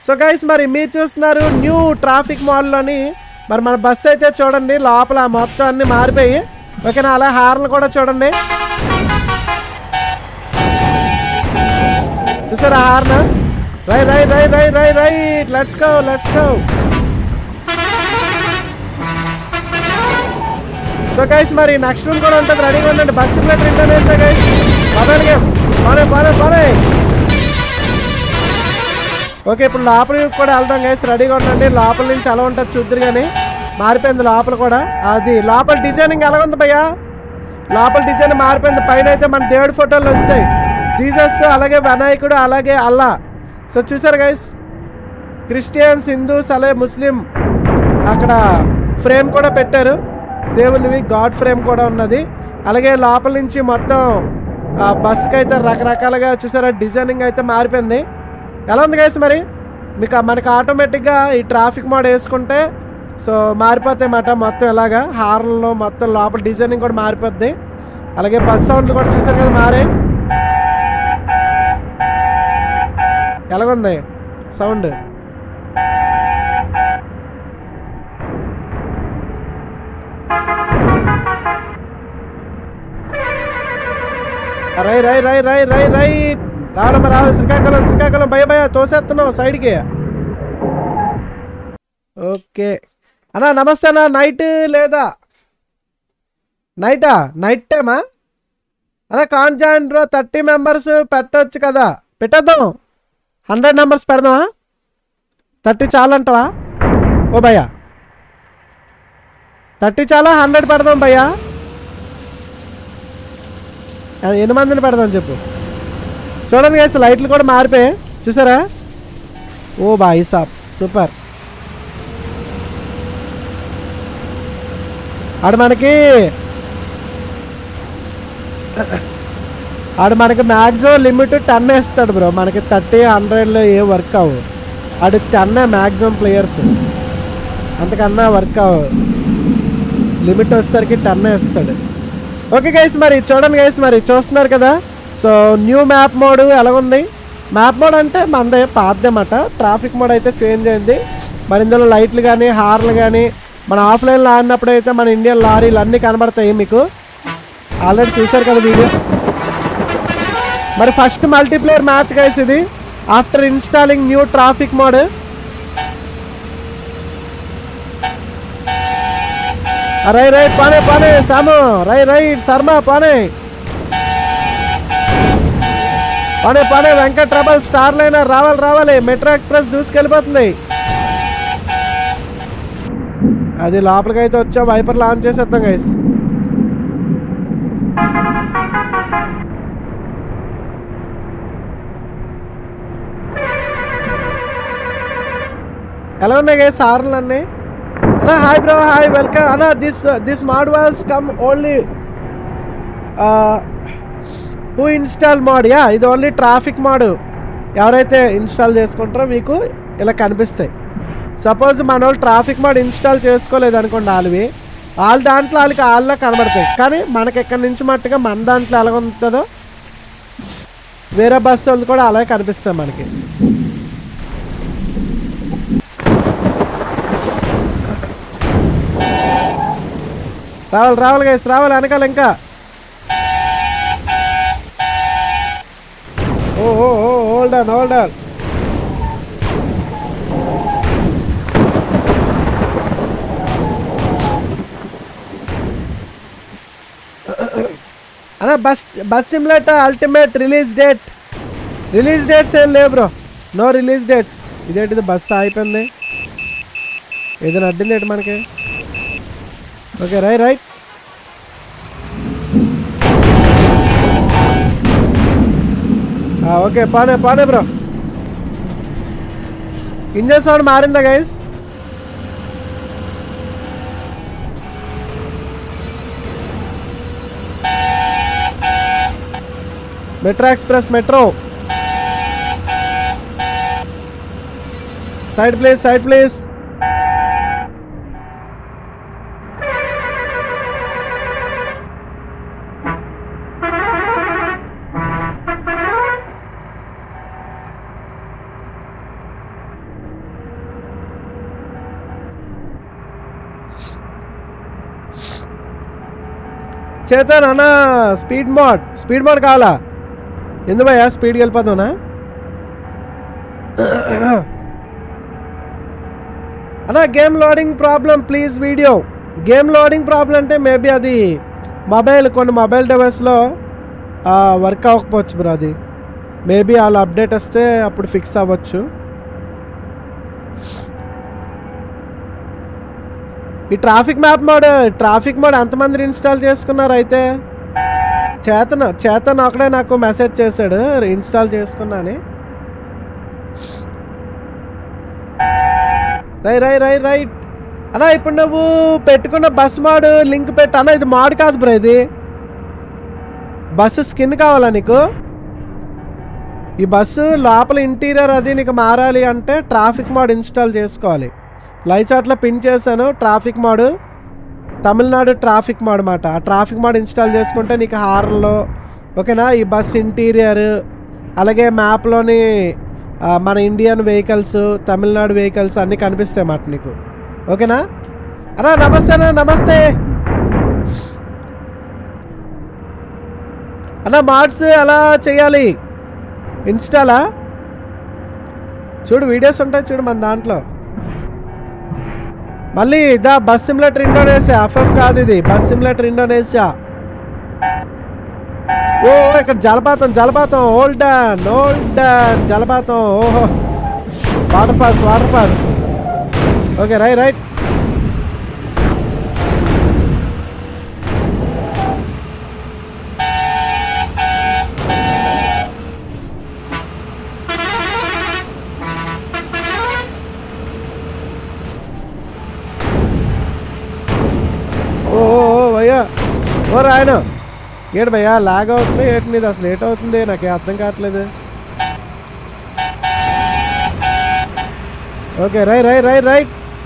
So guys మరి మీరు చూస్తున్నారు న్యూ ట్రాఫిక్ మాల్లోని మరి మన బస్సు అయితే చూడండి లోపల మొత్తం అన్ని మారిపోయి ఓకేనా అలా హార్న్ కూడా చూడండి చూసారా హార్న్ రై రై రై రై రై right let's go let's go so guys మరి నెక్స్ట్ రూమ్ కూడా ఉంటుంది రెడీగా ఉండండి బస్ సిమ్యులేటర్ ఇంటర్నేసా గైస్ మొబైల్ గేమ్ పోనే పోనే పోనే ఓకే ఇప్పుడు లోపలికి కూడా వెళ్దాం గైస్ రెడీగా ఉండండి లోపల నుంచి ఎలా ఉంటుంది చూద్దరు కానీ మారిపోయింది లోపల కూడా అది లోపల డిజైనింగ్ ఎలా ఉంది భయ్యా లోపల డిజైన్ మారిపోయింది పైన అయితే మన దేవుడి ఫోటోలు వస్తాయి జీసస్ అలాగే వినాయకుడు అలాగే అల్లా సో చూసారు గైస్ క్రిస్టియన్స్ హిందూస్ అలాగే ముస్లిం అక్కడ ఫ్రేమ్ కూడా పెట్టారు దేవునివి గాడ్ ఫ్రేమ్ కూడా ఉన్నది అలాగే లోపల నుంచి మొత్తం ఆ బస్కి అయితే రకరకాలుగా చూసారా డిజైనింగ్ అయితే మారిపోయింది ఎలా ఉంది గైస్ మరి మీకు మనకి ఆటోమేటిక్గా ఈ ట్రాఫిక్ మోడ్ వేసుకుంటే సో మారిపోతాయి అన్నమాట మొత్తం ఇలాగా హార్న్లో మొత్తం లోపల డిజైనింగ్ కూడా మారిపోద్ది అలాగే బస్ సౌండ్లు కూడా చూసారు కదా మారే ఎలాగుంది సౌండ్ రై రై రై రై రై రై రావడమ్మ రావు శ్రీకాకుళం శ్రీకాకుళం భయ భయ తోసేస్తున్నావు సైడ్కి ఓకే అన్నా నమస్తే అన్న నైట్ లేదా నైటా నైట్ టైమా అన్నా కాన్జాండ్రో థర్టీ మెంబర్స్ పెట్టొచ్చు కదా పెట్టేద్దాం హండ్రెడ్ నెంబర్స్ పెడదామా థర్టీ చాలంటావా ఓ భయ్యా థర్టీ చాలా హండ్రెడ్ పెడదాం భయ్యా అది ఎన్ని మందిని పెడదాం చెప్పు చూడండి గైస్ లైట్లు కూడా మారిపోయాయి చూసారా ఓ బాయ్ సాబ్ సూపర్ ఆడు మనకి ఆడు మనకి మ్యాక్సిమం లిమిట్ టెన్ వేస్తాడు బ్రో మనకి థర్టీ హండ్రెడ్లో ఏ వర్క్ అవ్వు ఆడు టెన్ మ్యాక్సిమం ప్లేయర్స్ అంతకన్నా వర్క్ అవ్వు లిమిట్ వచ్చేసరికి టెన్ వేస్తాడు ఓకే గైస్ మరి చూడండి గైస్ మరి చూస్తున్నారు కదా సో న్యూ మ్యాప్ మోడ్ ఎలాగుంది మ్యాప్ మోడ్ అంటే మనదే పాతదేమాట ట్రాఫిక్ మోడ్ అయితే చేంజ్ అయింది మరి ఇందులో లైట్లు కానీ హార్లు కానీ మన ఆఫ్లైన్లో ఆడినప్పుడు అయితే మన ఇండియన్ లారీలు అన్నీ కనబడతాయి మీకు ఆల్రెడీ చూశారు కదా వీడియో మరి ఫస్ట్ మల్టీప్లేయర్ మ్యాచ్ గైస్ ఇది after installing new traffic mode రై రై పానే పానే సాము రై రై శర్మ పానే పానే పానే వెంకట్ ట్రబల్ స్టార్ లైనర్ రావాలి రావాలి మెట్రో ఎక్స్ప్రెస్ దూసుకెళ్ళిపోతుంది అది లోపలికి అయితే వచ్చా వైపర్ లాంచ్ చేసేద్దాం గైస్ ఎలా ఉన్నాయి గైస్ హార్న్లు అన్నీ అన్నా హాయ్ బ్రో హాయ్ వెల్కమ్ అన్నా this this mod was come only who install mod ya ఇది ఓన్లీ ట్రాఫిక్ మోడ్ ఎవరైతే ఇన్స్టాల్ చేసుకుంటారో మీకు ఇలా కనిపిస్తాయి సపోజ్ మన వాళ్ళు ట్రాఫిక్ మోడ్ ఇన్స్టాల్ చేసుకోలేదు అనుకోండి వాళ్ళవి వాళ్ళ దాంట్లో వాళ్ళకి వాళ్ళ కనబడతాయి కానీ మనకి ఎక్కడి నుంచి మట్టుగా మన దాంట్లో ఎలా ఉంటుందో వేరే బస్సు వాళ్ళు కూడా అలాగే కనిపిస్తాయి మనకి రావాలి రావాలి గైస్ రావాలి వెనకాల ఇంకా ఓ ఓ ఓ హోల్డ్ ఆన్ హోల్డ్ ఆన్ అన్న bus bus simulator ultimate release date release dates ఏం లేవు బ్రో నో రిలీజ్ డేట్స్ ఇదేంటిది బస్సు అయిపోయింది ఏదైనా అడ్డింది ఏంటి మనకి ఓకే రై రైట్ ఓకే పానే పానే బ్రో ఇంజన్ సౌండ్ మారిందా guys metro express metro side please side please చేతాను అన్న స్పీడ్ మోడ్ స్పీడ్ మోడ్ కావాలా ఎందు భయ్యా స్పీడ్కి వెళ్ళిపోతావునా అన్న game loading problem please video game loading problem అంటే మేబీ అది మొబైల్ కొన్ని మొబైల్ డివైస్లో వర్క్ అవ్వకపోవచ్చు బ్రో అది మేబీ వాళ్ళు అప్డేట్ వస్తే అప్పుడు ఫిక్స్ అవ్వచ్చు ఈ traffic map mode traffic mode ఎంతమంది ఇన్స్టాల్ చేసుకున్నారు అయితే చేతన్ చేతన్ ఒకడే నాకు మెసేజ్ చేశాడు ఇన్స్టాల్ చేసుకున్నాని రై రై రై రైట్ అన్నా ఇప్పుడు నువ్వు పెట్టుకున్న బస్ మాడ్ లింక్ పెట్టు అన్న ఇది మాడ్ కాదు బ్రో ఇది బస్సు స్కిన్ కావాలా నీకు ఈ బస్సు లోపల ఇంటీరియర్ అది నీకు మారాలి అంటే ట్రాఫిక్ మోడ్ ఇన్స్టాల్ చేసుకోవాలి లైట్స్ అట్లా పిన్ చేశాను traffic mode Tamil Nadu traffic mode మాట ఆ ట్రాఫిక్ మోడ్ ఇన్స్టాల్ చేసుకుంటే నీకు హార్న్లో ఓకేనా ఈ బస్ ఇంటీరియర్ అలాగే మ్యాప్లోని ఆ, మన ఇండియన్ వెహికల్స్ తమిళనాడు వెహికల్స్ అన్నీ కనిపిస్తాయి మాట నీకు ఓకేనా అన్నా నమస్తే అన్న నమస్తే అన్న మార్ట్స్ ఎలా చేయాలి ఇన్స్టాలా చూడు వీడియోస్ ఉంటాయి చూడు మన దాంట్లో మళ్ళీ ఇదా బస్ సిమ్యులేటర్ ఇండోనేషియా ఎఫ్ఎఫ్ కాదు ఇది బస్ సిమ్యులేటర్ ఇండోనేషియా ఓ ఇక్కడ జలపాతం జలపాతం ఓల్డ్ డాన్ ఓల్డ్ డాన్ జలపాతం ఓహో water falls water falls okay right right ఓ ఓ, ఓ భయ్యా ఓ రాయన ఏడు భయ్యా లాగ్ అవుతుంది ఏటి నీది అసలు ఏట్ అవుతుంది నాకు అర్థం కావట్లేదు ఓకే రై రై రై రైట్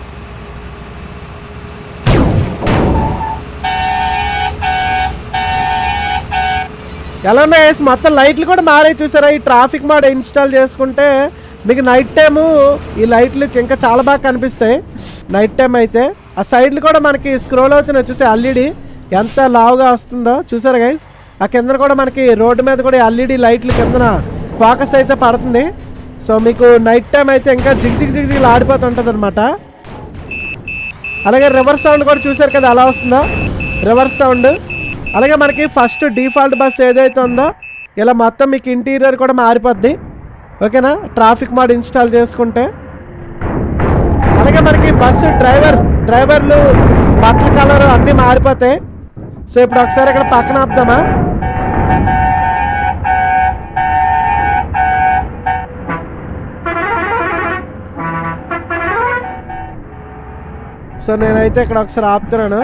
ఎలా ఉన్నాయి guys? మొత్తం లైట్లు కూడా మారే చూసారా ఈ ట్రాఫిక్ మోడ్ ఇన్స్టాల్ చేసుకుంటే మీకు నైట్ టైము ఈ లైట్లు ఇంకా చాలా బాగా కనిపిస్తాయి నైట్ టైం అయితే ఆ సైడ్లు కూడా మనకి స్క్రోల్ అవుతున్నాయి చూసే ఎల్ఈడి ఎంత లావుగా వస్తుందో చూసారా గైస్ ఆ కింద కూడా మనకి రోడ్డు మీద కూడా ఎల్ఈడి లైట్లు కిందన ఫోకస్ అయితే పడుతుంది సో మీకు నైట్ టైం అయితే ఇంకా జిగ్ జిగ్ జిగ్ జిగ్ ఆడిపోతుంటుంది అనమాట అలాగే రివర్స్ సౌండ్ కూడా చూసారు కదా ఎలా వస్తుందో రివర్స్ సౌండ్ అలాగే మనకి ఫస్ట్ డిఫాల్ట్ బస్ ఏదైతే ఉందో ఇలా మొత్తం మీకు ఇంటీరియర్ కూడా మారిపోద్ది ఓకేనా ట్రాఫిక్ మోడ్ ఇన్స్టాల్ చేసుకుంటే అలాగే మనకి బస్సు డ్రైవర్ డ్రైవర్లు బట్టల కలర్ అన్నీ మారిపోతాయి సో ఇప్పుడు ఒకసారి ఇక్కడ పక్కన ఆపుదామా సో నేనైతే ఇక్కడ ఒకసారి ఆపుతున్నాను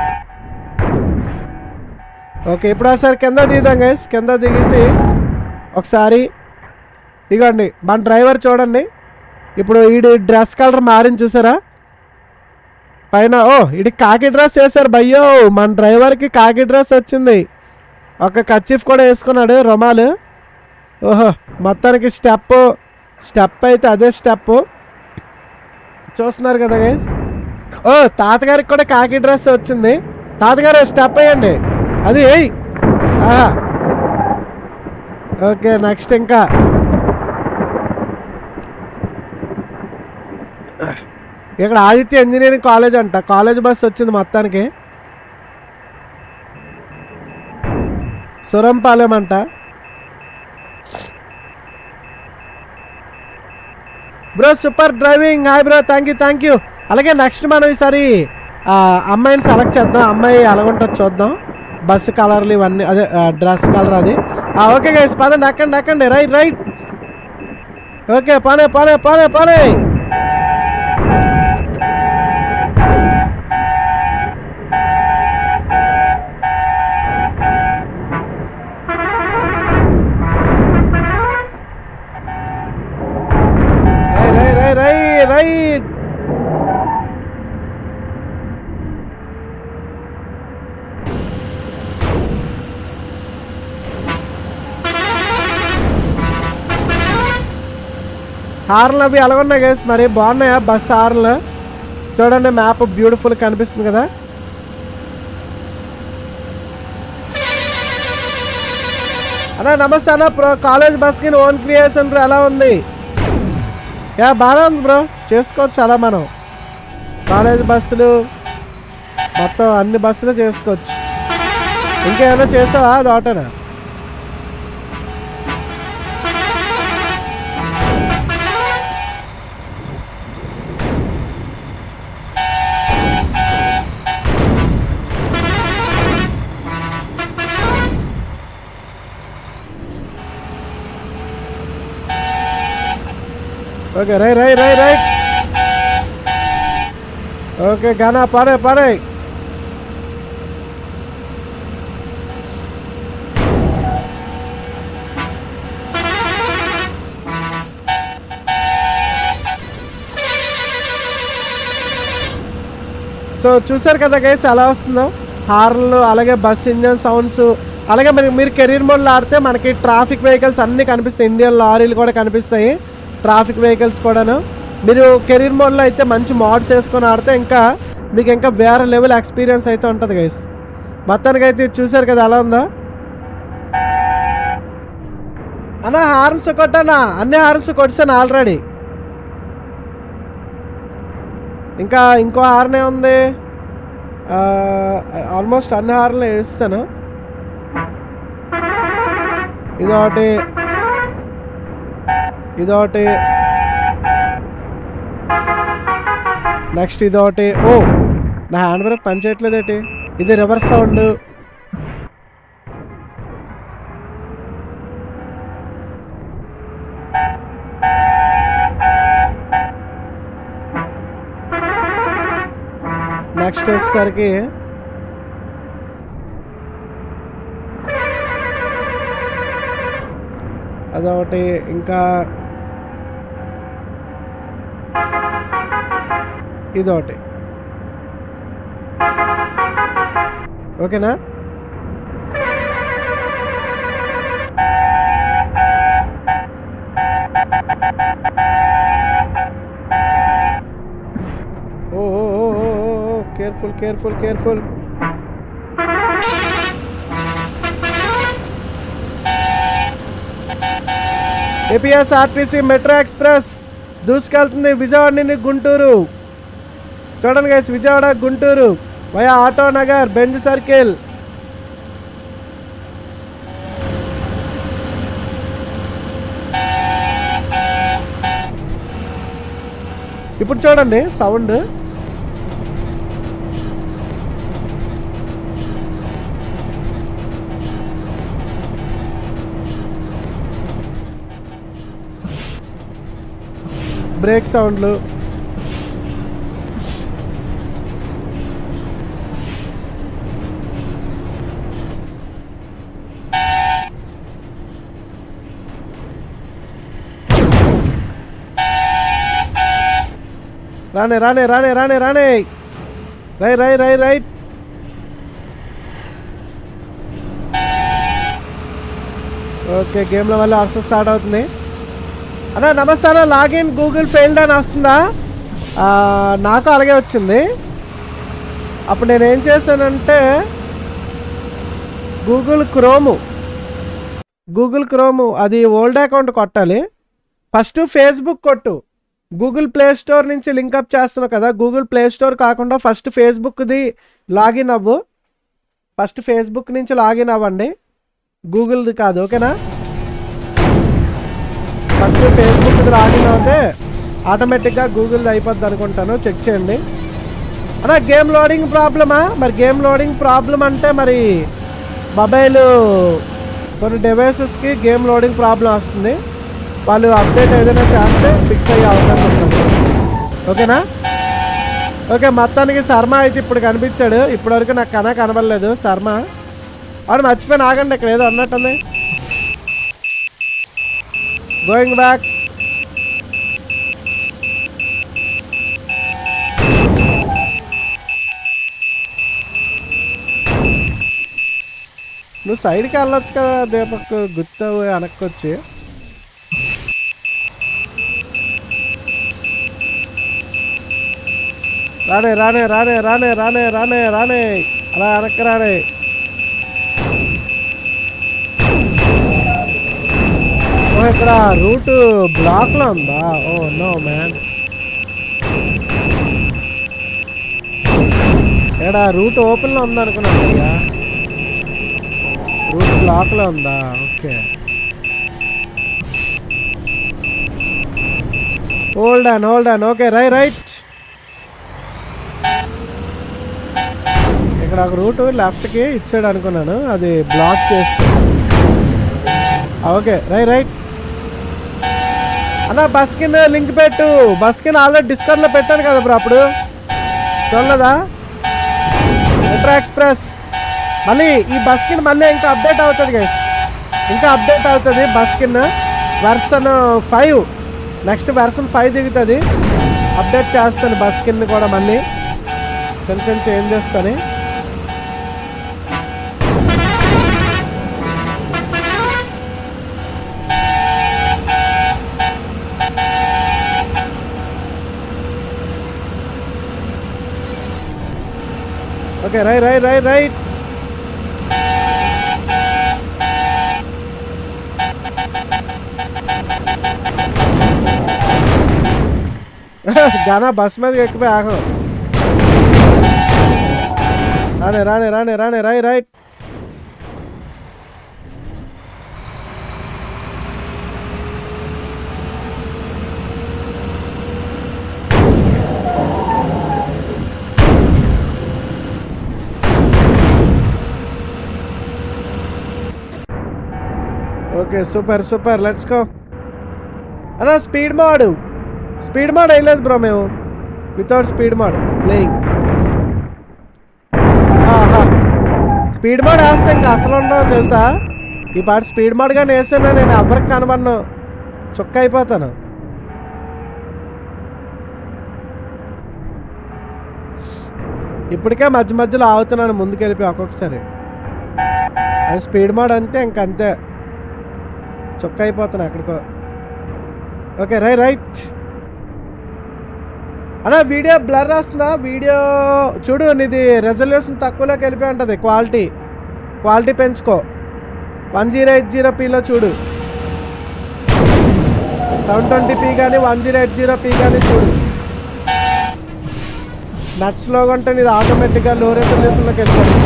ఓకే ఇప్పుడు ఒకసారి కింద దిగుదాం గైస్ కింద దిగేసి ఒకసారి ఇగోండి మన డ్రైవర్ చూడండి ఇప్పుడు ఈడి డ్రెస్ కలర్ మారింది చూసారా పైన ఓ ఇడి కాకి డ్రెస్ వేశారు భయ్యో మన డ్రైవర్కి కాకి డ్రెస్ వచ్చింది ఒక కచ్చిఫ్ కూడా వేసుకున్నాడు రుమాలు ఓహో మొత్తానికి స్టెప్ స్టెప్ అయితే అదే స్టెప్ చూస్తున్నారు కదా గైస్ ఓ తాతగారికి కూడా కాకి డ్రెస్ వచ్చింది తాతగారు స్టెప్ వేయండి అది ఏయ్ ఆహా. ఓకే నెక్స్ట్ ఇంకా ఇక్కడ ఆదిత్య ఇంజనీరింగ్ కాలేజ్ అంట కాలేజ్ బస్ వచ్చింది మొత్తానికి సురంపాలెం అంట bro super driving hi bro thank you thank you అలాగే నెక్స్ట్ మనం ఈసారి ఆ, అమ్మాయిని సెలెక్ట్ చేద్దాం అమ్మాయి ఎలాగుంటుందో చూద్దాం బస్సు కలర్లు ఇవన్నీ అదే డ్రెస్ కలర్ అది ఆ, ఓకే గైస్ పదండి ఎక్కండి ఎక్కండి రైట్ రైట్ ఓకే పోనే పోనే పోనే పోనే రై రై రై రై రైట్ హార్న్లు అవి ఎలా ఉన్నాయి గైస్ మరి బాగున్నాయా బస్ హార్న్లు చూడండి మ్యాప్ బ్యూటిఫుల్ కనిపిస్తుంది కదా అన్న నమస్తే అన్న ప్రో కాలేజ్ బస్కి ఓన్ క్రియేషన్ బ్రో ఎలా ఉంది యా బాగా ఉంది బ్రో చేసుకోవచ్చు అలా మనం కాలేజ్ బస్సులు మొత్తం అన్ని బస్సులు చేసుకోవచ్చు ఇంకేమైనా చేసావా అది ఒకటేనా ఓకే రై రై రై రైట్ ఓకే గానా పాడే పాడే సో చూసారు కదా గైస్ ఎలా వస్తుందో హార్న్లు అలాగే బస్ ఇంజన్ సౌండ్స్ అలాగే మరి మీరు కెరీర్ మోడ్లో ఆడితే మనకి ట్రాఫిక్ వెహికల్స్ అన్నీ కనిపిస్తాయి ఇండియన్ లారీలు కూడా కనిపిస్తాయి ట్రాఫిక్ వెహికల్స్ కూడాను మీరు కెరీర్ మోడ్లో అయితే మంచి మోడ్స్ వేసుకొని ఆడితే ఇంకా మీకు ఇంకా వేరే లెవెల్ ఎక్స్పీరియన్స్ అయితే ఉంటుంది గైస్ మొత్తానికి అయితే ఇది చూసారు కదా ఎలా ఉందో అన్న హార్న్స్ కొట్టానా అన్ని హార్న్స్ కొట్టాను ఆల్రెడీ ఇంకా ఇంకో హార్నే ఉంది ఆల్మోస్ట్ అన్ని హార్లు వేస్తాను ఇదొకటి ఇదొకటి నెక్స్ట్ ఇదొకటి ఓ నా హ్యాండ్ బ్రేక్ పని చేయట్లేదేటి ఇది రివర్స్ సౌండ్ నెక్స్ట్ వచ్చేసరికి అదొకటి ఇంకా ఇదొకటి ఓకేనా oh careful careful careful APS RTC metro express దూసుకెళ్తుంది విజయవాడ నుండి గుంటూరు చూడండి guys Vijayawada Guntur via Auto Nagar Benz Circle ఇప్పుడు చూడండి సౌండ్ బ్రేక్ సౌండ్లు రానే రానే రానే రానే రానే రై రై రై రైట్ ఓకే గేమ్లో మళ్ళీ అర్స స్టార్ట్ అవుతుంది అన్న నమస్తే అన్న లాగిన్ గూగుల్ ఫెయిల్డ్ అని వస్తుందా ఆ, నాకు అలాగే వచ్చింది అప్పుడు నేను ఏం చేశానంటే గూగుల్ క్రోము గూగుల్ క్రోము అది ఓల్డ్ అకౌంట్ కొట్టాలి ఫస్ట్ ఫేస్బుక్ కొట్టు గూగుల్ ప్లే స్టోర్ నుంచి లింకప్ చేస్తున్నావు కదా గూగుల్ ప్లే స్టోర్ కాకుండా ఫస్ట్ ఫేస్బుక్ది లాగిన్ అవ్వు ఫస్ట్ ఫేస్బుక్ నుంచి లాగిన్ అవ్వండి గూగుల్ది కాదు ఓకేనా ఫస్ట్ ఫేస్బుక్ది లాగిన్ అవుతే ఆటోమేటిక్గా గూగుల్ది అయిపోద్ది అనుకుంటాను చెక్ చేయండి అన్నా గేమ్ లోడింగ్ ప్రాబ్లమా మరి గేమ్ లోడింగ్ ప్రాబ్లం అంటే మరి మొబైల్ కొన్ని డివైసెస్కి గేమ్ లోడింగ్ ప్రాబ్లం వస్తుంది వాళ్ళు అప్డేట్ ఏదైనా చేస్తే ఫిక్స్ అయ్యే అవకాశం ఉంటుంది ఓకేనా ఓకే మొత్తానికి శర్మ అయితే ఇప్పుడు కనిపించాడు ఇప్పటివరకు నాకు కన కనబడలేదు శర్మ అవును మర్చిపోయిన ఆగండి ఇక్కడ ఏదో ఉన్నట్టుంది గోయింగ్ బ్యాక్ నువ్వు సైడ్కి వెళ్ళొచ్చు కదా దీపక్ గుర్తు వెనక్కొచ్చి రానే రానే రానే రానే రానే రానే రానే అలా వెనక్కి రానే ఓ ఇక్కడ రూట్ బ్లాక్ లో ఉందా ఓ నో మ్యాన్ ఇక్కడ రూట్ ఓపెన్ లో ఉంది అనుకున్నాను అయ్యా రూట్ బ్లాక్ లో ఉందా okay hold on hold on okay రై రైట్ ఇక్కడ ఒక రూట్ లెఫ్ట్కి ఇచ్చాడు అనుకున్నాను అది బ్లాక్ చేసి ఓకే రై రైట్ అన్న బస్ కింద లింక్ పెట్టు బస్ కింద ఆల్రెడీ డిస్కౌంట్లో పెట్టాను కదా బ్రో అప్పుడు చూడలేదా మెట్రో ఎక్స్ప్రెస్ మళ్ళీ ఈ బస్ కింద మళ్ళీ ఇంకా అప్డేట్ అవుతుంది గైస్ ఇంకా అప్డేట్ అవుతుంది బస్ కింద version five next version five దిగుతుంది అప్డేట్ చేస్తాను బస్ కింద కూడా మళ్ళీ కొంచెం చేంజ్ చేస్తాను ఓకే రై రై రై రైట్ గానా బస్ మీదకి ఎక్కిపోయి ఆగం రానే రానే రానే రానే రై right okay super super let's go అన్నా స్పీడ్ మోడ్ స్పీడ్ మోడ్ వేయలేదు బ్రో మేము without speed mode playing speed mode వేస్తే ఇంకా అసలు ఉండవు తెలుసా ఈ పాట స్పీడ్ మోడ్ కానీ వేసాను నేను ఎవరికి కనబడను చుక్క అయిపోతాను ఇప్పటికే మధ్య మధ్యలో ఆగుతున్నాను ముందుకు వెళ్ళిపోయి ఒక్కొక్కసారి అది స్పీడ్ మోడ్ అంతే ఇంకంతే చొక్క అయిపోతున్నా ఎక్కడికో ఓకే రై రైట్ అన్నా వీడియో బ్లర్ వస్తుందా వీడియో చూడు నీది రెజల్యూషన్ తక్కువలోకి వెళ్ళిపోయి ఉంటుంది క్వాలిటీ క్వాలిటీ పెంచుకో వన్ జీరో ఎయిట్ జీరో పీలో చూడు సెవెన్ ట్వంటీ పీ కానీ one zero eight zero P కానీ చూడు నట్స్లో ఉంటే నీది ఆటోమేటిక్గా లో రెజల్యూషన్లోకి వెళ్ళిపోతుంది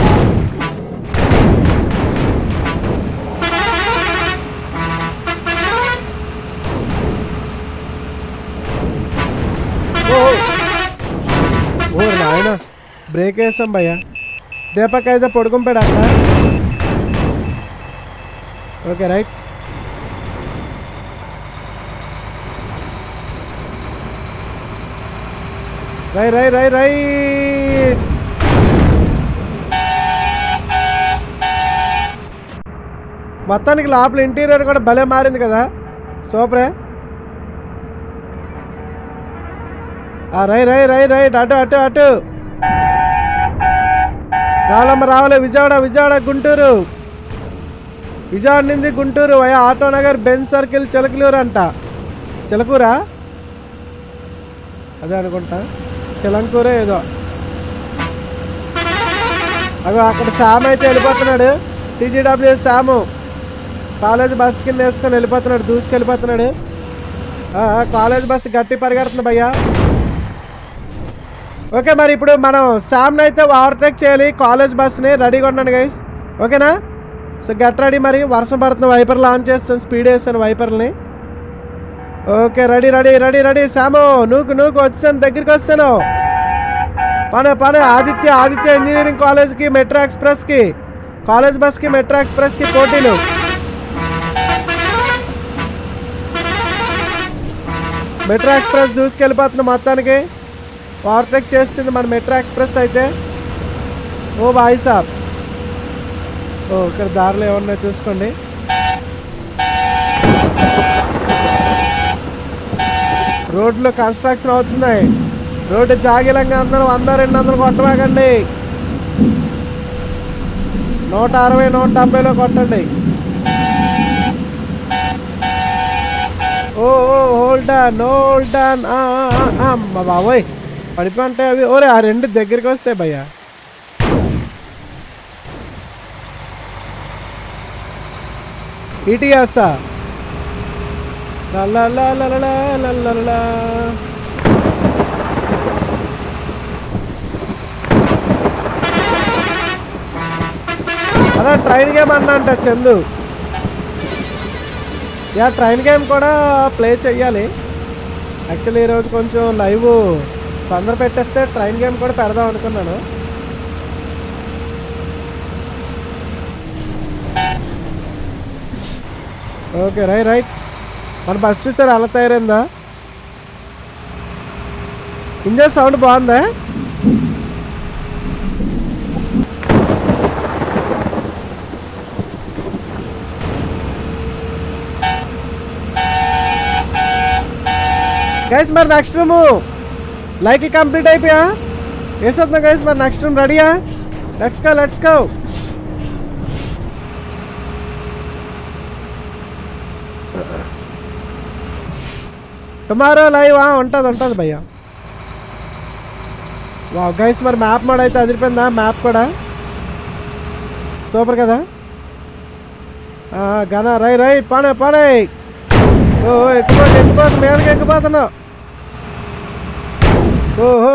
ఓ ఓ నాయన బ్రేక్ వేసాం భయ్యా దీపక్ అయితే పడుకుంటాడు అక్కడ ఓకే రైట్ రై రై రై రై మొత్తానికి లోపల ఇంటీరియర్ కూడా భలే మారింది కదా సూపరే ఆ, రై రై రై రైట్ అటు అటు అటు రాలమ్మ రావాలి విజయవాడ విజయవాడ గుంటూరు విజయవాడ నుంచి Guntur via Auto Nagar Benz Circle Chilakaluru అంట చిలకూరా అదే అనుకుంటా చిలంకూరే ఏదో అగో అక్కడ శామ్ అయితే వెళ్ళిపోతున్నాడు టీజీడబ్ల్యూ శాము కాలేజ్ బస్ కింద వేసుకొని వెళ్ళిపోతున్నాడు దూసుకెళ్ళిపోతున్నాడు ఆ, ఆ, కాలేజ్ బస్సు గట్టి పరిగెడుతుంది భయ్యా ఓకే మరి ఇప్పుడు మనం శామ్ని అయితే ఓవర్టేక్ చేయాలి కాలేజ్ బస్ని రెడీగా ఉన్నాను గైస్ ఓకేనా సో గెట్ రెడీ మరి వర్షం పడుతుంది వైపర్ లాంచ్ చేస్తాను స్పీడ్ వేస్తాను వైపర్ని okay ready ready ready ready శాము నూకు నూకు వచ్చాను దగ్గరికి వస్తాను పనే పనే ఆదిత్య ఆదిత్య ఇంజనీరింగ్ కాలేజ్కి మెట్రో ఎక్స్ప్రెస్కి కాలేజ్ బస్కి మెట్రో ఎక్స్ప్రెస్కి పోటీలు మెట్రో ఎక్స్ప్రెస్ దూసుకెళ్ళిపోతున్నా మొత్తానికి ఓవర్టేక్ చేస్తుంది మన మెట్రో ఎక్స్ప్రెస్ అయితే ఓ బాయ్ సాబ్ ఓ ఇక్కడ దారిలో ఏమన్నా చూసుకోండి రోడ్లు కన్స్ట్రక్షన్ అవుతున్నాయి రోడ్డు జాగిలంగా అందరూ వంద రెండు వందలు కొట్టమాకండి నూట అరవై నూట డెబ్బైలో కొట్టండి oh oh hold on hold on అమ్మ బాబోయ్ పడిపోంటే అవి ఓరే ఆ రెండు దగ్గరికి వస్తాయి భయ్యా ఈటీఎస్సా లా లా లా లా లా లా లా లా లా. అలా ట్రైన్ గేమ్ అన్న అంట చందు యా ట్రైన్ గేమ్ కూడా ప్లే చెయ్యాలి యాక్చువల్లీ ఈరోజు కొంచెం లైవ్ తొందర పెట్టేస్తే ట్రైన్ గేమ్ కూడా పెడదాం అనుకున్నాను ఓకే రై రైట్ మన బస్ చూసారు అలా తయారైందా ఇంజన్ సౌండ్ బాగుందా గైస్ మరి నెక్స్ట్ రూమ్ లైక్ కంప్లీట్ అయిపోయా వేసేద్దాం గైస్ మరి నెక్స్ట్ రూమ్ రెడీయా let's go let's go tomorrow live ఉంటుంది ఉంటుంది భయ్యా వా గైస్ మరి మ్యాప్ మోడ్ అయితే అదిరిపోయిందా మ్యాప్ కూడా సూపర్ కదా ఆ, గన రై రై పాడే పాడే ఓ ఎక్కిపోతు ఎక్కిపోతు మీదకి ఎక్కిపోతున్నావు ఓహో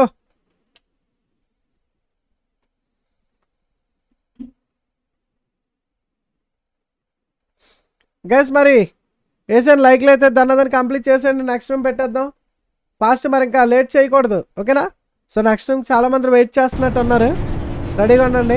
గైస్ మరి వేసాను లైక్లు అయితే దన్నదని కంప్లీట్ చేసేయండి నెక్స్ట్ రూమ్ పెట్టేద్దాం ఫాస్ట్ మరి ఇంకా లేట్ చేయకూడదు ఓకేనా సో నెక్స్ట్ రూమ్ చాలా మంది వెయిట్ చేస్తున్నట్టు ఉన్నారు రెడీగా ఉండండి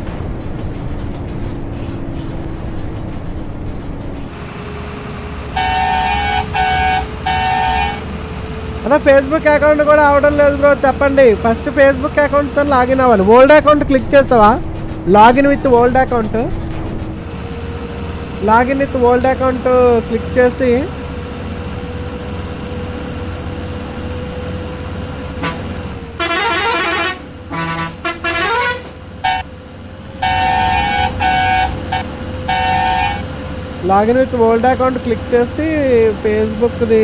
అన్న ఫేస్బుక్ అకౌంట్ కూడా అవడం లేదు బ్రో చెప్పండి ఫస్ట్ ఫేస్బుక్ అకౌంట్తో లాగిన్ అవ్వాలి ఓల్డ్ అకౌంట్ క్లిక్ చేసావా login with old account login with old account click చేసి login with old account click చేసి ఫేస్బుక్ది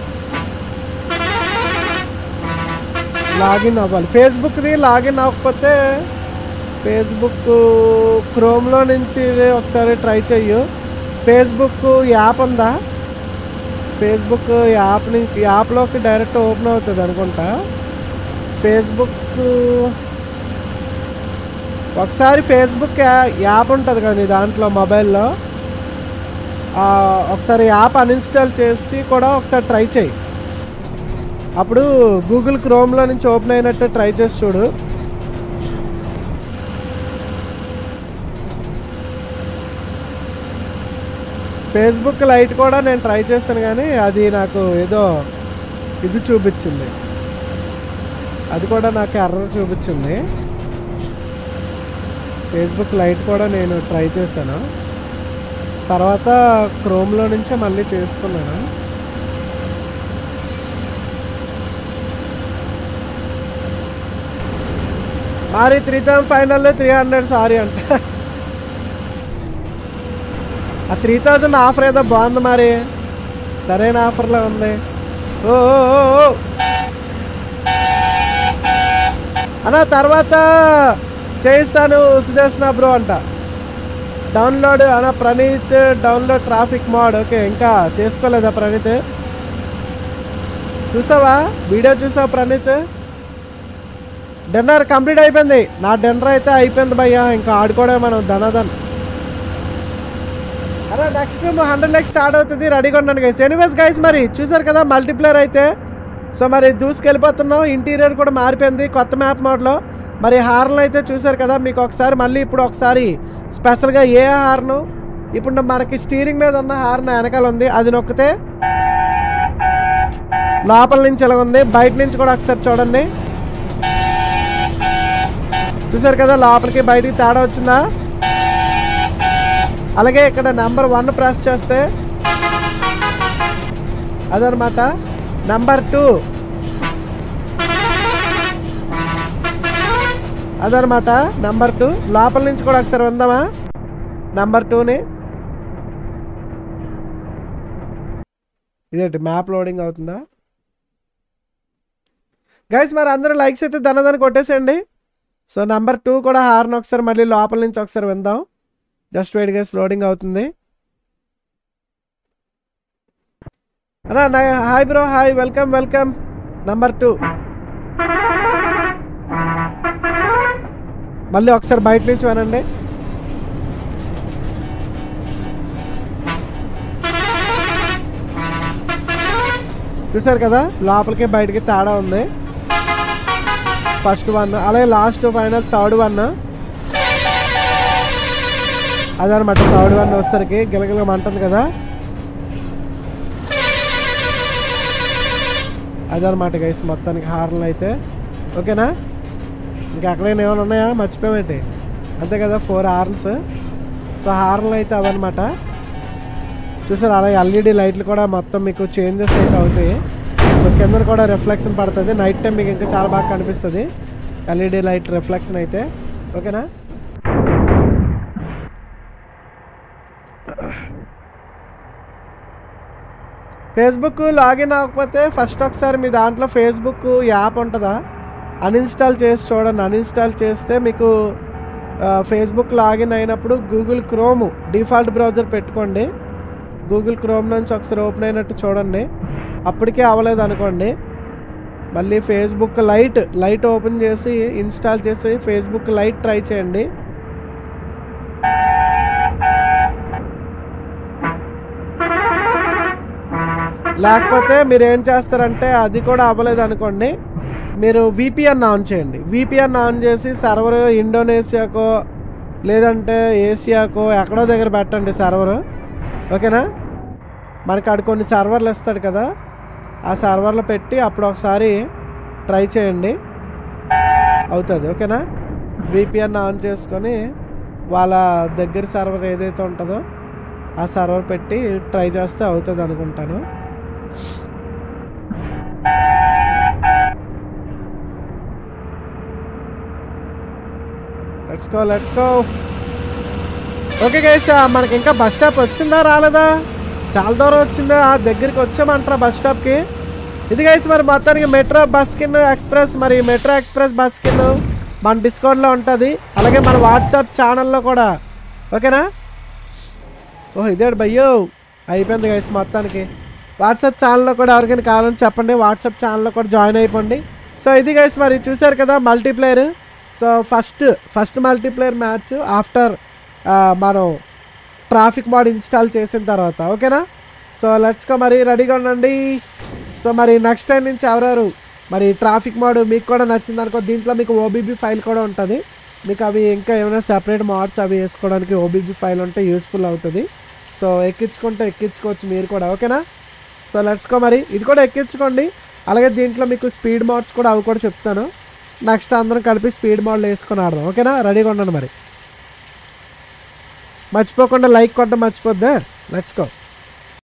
లాగిన్ అవ్వాలి ఫేస్బుక్ది లాగిన్ అవ్వకపోతే ఫేస్బుక్ క్రోమ్లో నుంచి ఒకసారి ట్రై చెయ్యు ఫేస్బుక్ యాప్ ఉందా ఫేస్బుక్ యాప్ నుంచి యాప్లోకి డైరెక్ట్ ఓపెన్ అవుతుంది అనుకుంటా ఫేస్బుక్ ఒకసారి ఫేస్బుక్ యా- యాప్ ఉంటుంది కదా నీ దాంట్లో మొబైల్లో ఆ, ఒకసారి యాప్ అన్ఇన్స్టాల్ చేసి కూడా ఒకసారి ట్రై చేయి అప్పుడు గూగుల్ క్రోమ్లో నుంచి ఓపెన్ అయినట్టు ట్రై చేసి చూడు ఫేస్బుక్ లైట్ కూడా నేను ట్రై చేశాను కానీ అది నాకు ఏదో ఇది చూపించింది అది కూడా నాకు ఎర్రర్ చూపించింది ఫేస్బుక్ లైట్ కూడా నేను ట్రై చేశాను తర్వాత క్రోమ్లో నుంచే మళ్ళీ చేసుకున్నాను మరి three thousand final three hundred sorry అంట ఆ త్రీ థౌజండ్ ఆఫర్ ఏదో బాగుంది మరి సరైన ఆఫర్లో ఉంది ఓ ఓ, ఓ, ఓ. అన్న తర్వాత చేయిస్తాను సుదేష్ణ బ్రో అంట డౌన్లోడ్ అన్న Praneeth download traffic mode okay ఇంకా చేసుకోలేదా ప్రణీత్ చూసావా వీడియో చూసావా ప్రణీత్ డిన్నర్ కంప్లీట్ అయిపోయింది నా డిన్నర్ అయితే అయిపోయింది భయ్యా ఇంకా ఆడుకోవడం మనం ధనధన్ అరే నెక్స్ట్ హండ్రెడ్ లెక్ స్టార్ట్ అవుతుంది రెడీగా ఉన్నాను గైస్ ఎనీవేస్ గైస్ మరి చూసారు కదా మల్టీప్లేయర్ అయితే సో మరి దూసుకెళ్ళిపోతున్నాం ఇంటీరియర్ కూడా మారిపోయింది కొత్త మ్యాప్ మోడ్లో మరి హార్న్ అయితే చూసారు కదా మీకు ఒకసారి మళ్ళీ ఇప్పుడు ఒకసారి స్పెషల్గా ఏ హార్ను ఇప్పుడు మనకి స్టీరింగ్ మీద ఉన్న హార్న్ వెనకాల ఉంది అది నొక్కితే లోపల నుంచి ఎలా ఉంది బయట నుంచి కూడా ఒకసారి చూడండి చూసారు కదా లోపలికి బయటికి తేడా వచ్చిందా అలాగే ఇక్కడ నెంబర్ వన్ ప్రెస్ చేస్తే అదనమాట నెంబర్ టూ అదనమాట నెంబర్ టూ లోపల నుంచి కూడా ఒకసారి ఉందామా నెంబర్ టూని ఇదేంటి మ్యాప్ లోడింగ్ అవుతుందా గైస్ మరి అందరూ లైక్స్ అయితే దనదని కొట్టేసేయండి సో నెంబర్ టూ కూడా హార్న్ ఒకసారి మళ్ళీ లోపల నుంచి ఒకసారి విందాం జస్ట్ వెయిట్ గైస్ లోడింగ్ అవుతుంది అన్నా నా hi bro hi welcome welcome number two మళ్ళీ ఒకసారి బయట నుంచి వినండి చూసారు కదా లోపలికి బయటికి తేడా ఉంది ఫస్ట్ వన్ అలాగే లాస్ట్ ఫైనల్ థర్డ్ వన్ అదనమాట థర్డ్ వన్ వచ్చేసరికి గిలగిలం అంటుంది కదా అదనమాట గైస్ మొత్తానికి హార్న్లు అయితే ఓకేనా ఇంకా ఎక్కడైనా ఏమైనా ఉన్నాయా మర్చిపోయామేంటి అంతే కదా ఫోర్ హార్న్స్ సో హార్న్లు అయితే అవన్నమాట చూసారు అలాగే ఎల్ఈడి లైట్లు కూడా మొత్తం మీకు చేంజెస్ అయితే అవుతాయి సో కింద కూడా రిఫ్లెక్షన్ పడుతుంది నైట్ టైం మీకు ఇంకా చాలా బాగా కనిపిస్తుంది ఎల్ఈడి లైట్ రిఫ్లెక్షన్ అయితే ఓకేనా ఫేస్బుక్ లాగిన్ అవ్వకపోతే ఫస్ట్ ఒకసారి మీ దాంట్లో ఫేస్బుక్ యాప్ ఉంటుందా అన్ఇన్స్టాల్ చేసి చూడండి అన్ఇన్స్టాల్ చేస్తే మీకు ఆ, ఫేస్బుక్ లాగిన్ అయినప్పుడు గూగుల్ క్రోమ్ డిఫాల్ట్ బ్రౌజర్ పెట్టుకోండి గూగుల్ క్రోమ్ నుంచి ఒకసారి ఓపెన్ అయినట్టు చూడండి అప్పటికే అవ్వలేదు అనుకోండి మళ్ళీ ఫేస్బుక్ లైట్ లైట్ ఓపెన్ చేసి ఇన్స్టాల్ చేసి ఫేస్బుక్ లైట్ ట్రై చేయండి లేకపోతే మీరు ఏం చేస్తారంటే అది కూడా అవ్వలేదు అనుకోండి మీరు విపిఎన్ ఆన్ చేయండి విపిఎన్ ఆన్ చేసి సర్వర్ ఇండోనేషియాకో లేదంటే ఏషియాకో ఎక్కడో దగ్గర పెట్టండి సర్వర్ ఓకేనా మనకి ఆడు కొన్ని సర్వర్లు ఇస్తాడు కదా ఆ సర్వర్లో పెట్టి అప్పుడు ఒకసారి ట్రై చేయండి అవుతుంది ఓకేనా విపిఎన్ ఆన్ చేసుకొని వాళ్ళ దగ్గర సర్వర్ ఏదైతే ఉంటుందో ఆ సర్వర్ పెట్టి ట్రై చేస్తే అవుతుంది అనుకుంటాను let's go let's go okay guys మనకి ఇంకా బస్ స్టాప్ వచ్చిందా రాలేదా చాలా దూరం వచ్చిందా ఆ దగ్గరికి వచ్చామంటారా బస్ స్టాప్కి ఇది గైస్ మరి మొత్తానికి మెట్రో బస్ కింద ఎక్స్ప్రెస్ మరి మెట్రో ఎక్స్ప్రెస్ బస్ కింద మన డిస్కౌంట్లో ఉంటుంది అలాగే మన వాట్సాప్ ఛానల్లో కూడా ఓకేనా ఓ ఇదేడు భయ్యో అయిపోయింది గైస్ మొత్తానికి వాట్సాప్ ఛానల్లో కూడా ఎవరికైనా కావాలని చెప్పండి వాట్సాప్ ఛానల్లో కూడా జాయిన్ అయిపోండి సో ఇది గైస్ మరి చూసారు కదా multiplayer so first first multiplayer match after మనం ట్రాఫిక్ మోడ్ ఇన్స్టాల్ చేసిన తర్వాత ఓకేనా సో లెట్స్ కో మరి రెడీగా ఉండండి సో మరి నెక్స్ట్ టైం నుంచి ఎవరెవరు మరి ట్రాఫిక్ మోడ్ మీకు కూడా నచ్చింది అనుకో దీంట్లో మీకు ఓబీబీ ఫైల్ కూడా ఉంటుంది మీకు అవి ఇంకా ఏమైనా సెపరేట్ మోడ్స్ అవి వేసుకోవడానికి ఓబీబీ ఫైల్ ఉంటే యూస్ఫుల్ అవుతుంది సో ఎక్కించుకుంటే ఎక్కించుకోవచ్చు మీరు కూడా ఓకేనా సో లెట్స్ కో మరి ఇది కూడా ఎక్కించుకోండి అలాగే దీంట్లో మీకు స్పీడ్ మోడ్స్ కూడా అవి కూడా చెప్తాను నెక్స్ట్ అందరం కలిపి స్పీడ్ మోడ్లు వేసుకొని ఆడదాం ఓకేనా రెడీగా ఉండండి మరి మర్చిపోకుండా లైక్ కొట్టడం మర్చిపోద్దా లెట్స్ గో